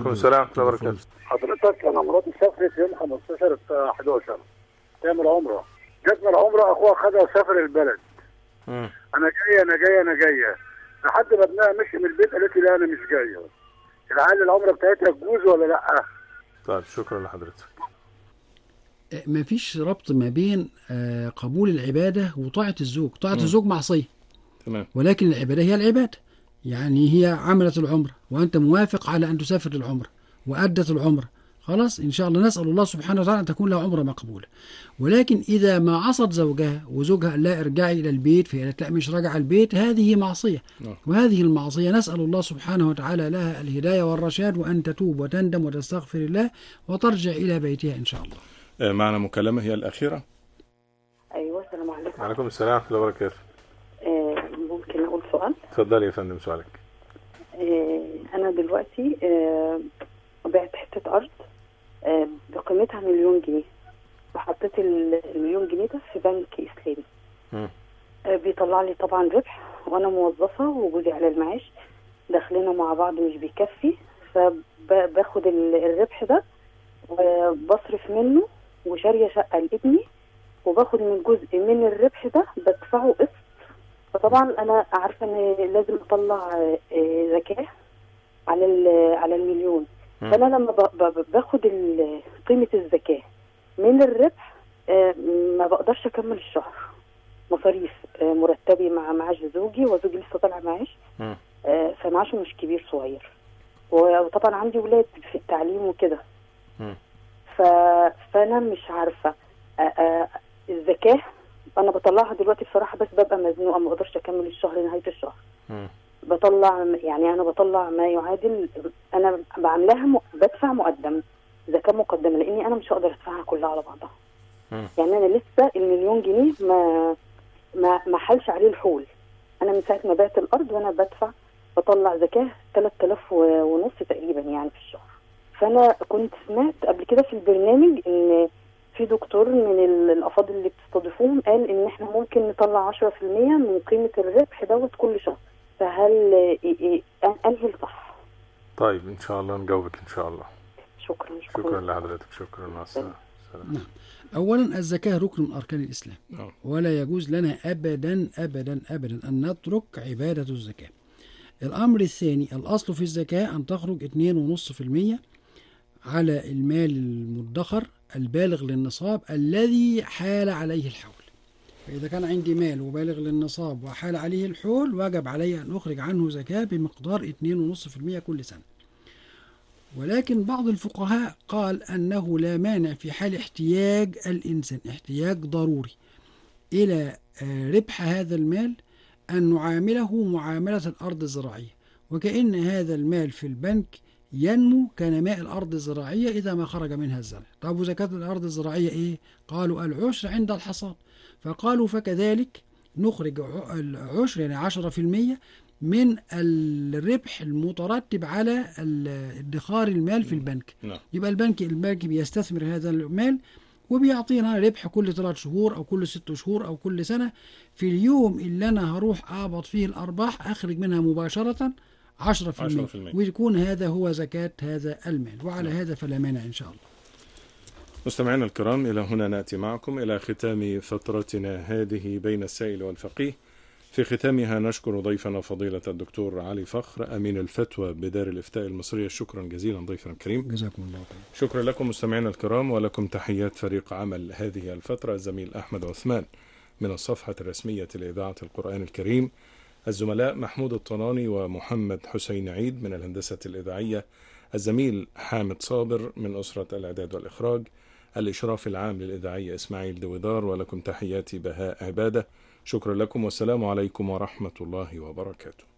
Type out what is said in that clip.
وعليكم السلام ورحمه الله وبركاته حضرتك انا مراتي سافرت يوم 15 11 تعمل عمره جت من العمره اخوها خدها وسافر البلد مم. انا جايه انا جايه انا جايه لحد ما ابنها مشي من البيت قالت لي لا انا مش جايه العيال العمره بتاعتها تجوز ولا لا؟ طيب شكرا لحضرتك ما فيش ربط ما بين آه، قبول العبادة وطاعة الزوج طاعة الزوج معصية تمام ولكن العبادة هي العبادة يعني هي عملت العمرة وأنت موافق على أن تسافر للعمرة وأدت العمرة خلاص إن شاء الله نسأل الله سبحانه وتعالى أن تكون لها عمرة مقبولة ولكن إذا ما عصت زوجها وزوجها قال لا ارجعي إلى البيت فهي قالت لا مش راجعة البيت هذه معصية نعم. وهذه المعصية نسأل الله سبحانه وتعالى لها الهداية والرشاد وأن تتوب وتندم وتستغفر الله وترجع إلى بيتها إن شاء الله آه، معنا مكالمه هي الاخيره ايوه السلام عليكم وعليكم السلام ورحمه الله وبركاته آه ممكن اقول سؤال اتفضلي يا فندم سؤالك آه انا دلوقتي آه بعت حته ارض آه بقيمتها مليون جنيه وحطيت ال- المليون جنيه ده في بنك اسلامي مم. آه بيطلع لي طبعا ربح وانا موظفه وجوزي على المعاش دخلنا مع بعض مش بيكفي فباخد الربح ده وبصرف منه وشاريه شقه لابني وباخد من جزء من الربح ده بدفعه قسط فطبعا انا عارفه ان لازم اطلع آه، آه، زكاه على ال- على المليون مم. فانا لما ب- ب- باخد ال- قيمه الزكاه من الربح آه، ما بقدرش اكمل الشهر مصاريف آه، مرتبي مع معاش زوجي وزوجي لسه طالع معاش مم. آه، فمعاشه مش كبير صغير وطبعا عندي ولاد في التعليم وكده مم. ف... فانا مش عارفه آه، آه، الزكاه انا بطلعها دلوقتي بصراحه بس ببقى مزنوقه ما بقدرش اكمل الشهر نهايه الشهر مم. بطلع يعني انا بطلع ما يعادل انا بعملها م... بدفع مقدم زكاه مقدمه لاني انا مش هقدر ادفعها كلها على بعضها مم. يعني انا لسه المليون جنيه ما ما ما حلش عليه الحول انا من ساعه ما بعت الارض وانا بدفع بطلع زكاه 3000 و- ونص تقريبا يعني في الشهر فانا كنت سمعت قبل كده في البرنامج ان في دكتور من ال- الافاضل اللي بتستضيفوهم قال ان احنا ممكن نطلع 10% من قيمه الربح دوت كل شهر فهل إيه إيه انهي الصح طيب ان شاء الله نجاوبك ان شاء الله شكرا شكرا لحضرتك شكرا مع السلامه سلام. نعم أولا الزكاة ركن من أركان الإسلام نعم. ولا يجوز لنا أبدا أبدا أبدا أن نترك عبادة الزكاة الأمر الثاني الأصل في الزكاة أن تخرج 2.5% على المال المدخر البالغ للنصاب الذي حال عليه الحول فإذا كان عندي مال وبالغ للنصاب وحال عليه الحول وجب علي أن أخرج عنه زكاة بمقدار 2.5% كل سنة ولكن بعض الفقهاء قال أنه لا مانع في حال احتياج الإنسان احتياج ضروري إلى آه، ربح هذا المال أن نعامله معاملة الأرض الزراعية وكأن هذا المال في البنك ينمو كنماء الأرض الزراعية إذا ما خرج منها الزرع طب وزكاة الأرض الزراعية إيه؟ قالوا العشر عند الحصاد فقالوا فكذلك نخرج ع- العشر يعني عشرة في المية من الربح المترتب على ال- ادخار المال في البنك نعم يبقى البنك البنك بيستثمر هذا المال وبيعطينا ربح كل ثلاث شهور او كل ست شهور او كل سنه في اليوم اللي انا هروح اقبض فيه الارباح اخرج منها مباشره 10% 10%. ويكون هذا هو زكاه هذا المال وعلى هذا فلا مانع ان شاء الله مستمعينا الكرام إلى هنا نأتي معكم إلى ختام فترتنا هذه بين السائل والفقيه في ختامها نشكر ضيفنا فضيلة الدكتور علي فخر أمين الفتوى بدار الإفتاء المصرية شكرا جزيلا ضيفنا الكريم جزاكم الله خير شكرا لكم مستمعينا الكرام ولكم تحيات فريق عمل هذه الفترة الزميل أحمد عثمان من الصفحة الرسمية لإذاعة القرآن الكريم الزملاء محمود الطناني ومحمد حسين عيد من الهندسة الإذاعية الزميل حامد صابر من أسرة الإعداد والإخراج الإشراف العام للإذاعية إسماعيل دويدار ولكم تحياتي بهاء عبادة شكرا لكم والسلام عليكم ورحمة الله وبركاته